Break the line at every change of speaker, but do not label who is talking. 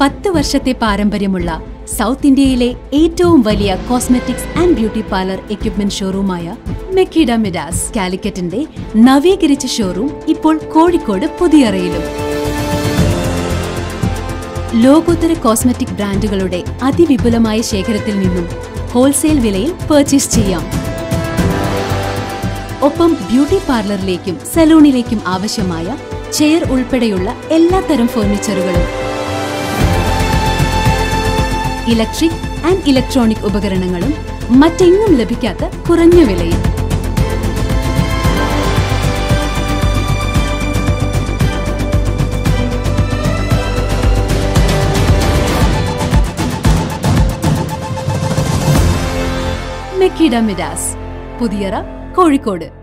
പത്ത് വർഷത്തെ പാരമ്പര്യമുള്ള സൗത്ത് ഇന്ത്യയിലെ ഏറ്റവും വലിയ cosmetics and beauty parlour equipment ഷോറൂമായ മെക്കിഡ മിഡാസ് കാലിക്കറ്റിന്റെ നവീകരിച്ച ഷോറൂം ഇപ്പോൾ കോഴിക്കോട് പുതിയറയിലും ലോകോത്തര കോസ്മെറ്റിക് ബ്രാൻഡുകളുടെ അതിവിപുലമായ ശേഖരത്തിൽ നിന്നും ഹോൾസെയിൽ വിലയിൽ പർച്ചേസ് ചെയ്യാം ഒപ്പം ബ്യൂട്ടി പാർലറിലേക്കും സലൂണിലേക്കും ആവശ്യമായ ചെയർ ഉൾപ്പെടെയുള്ള എല്ലാത്തരം ഫർണിച്ചറുകളും ഇലക്ട്രിക് ആൻഡ് ഇലക്ട്രോണിക് ഉപകരണങ്ങളും മറ്റെങ്ങും ലഭിക്കാത്ത കുറഞ്ഞ വിലയിൽ മെക്കിഡ മിഡാസ് പുതിയറ കോഴിക്കോട്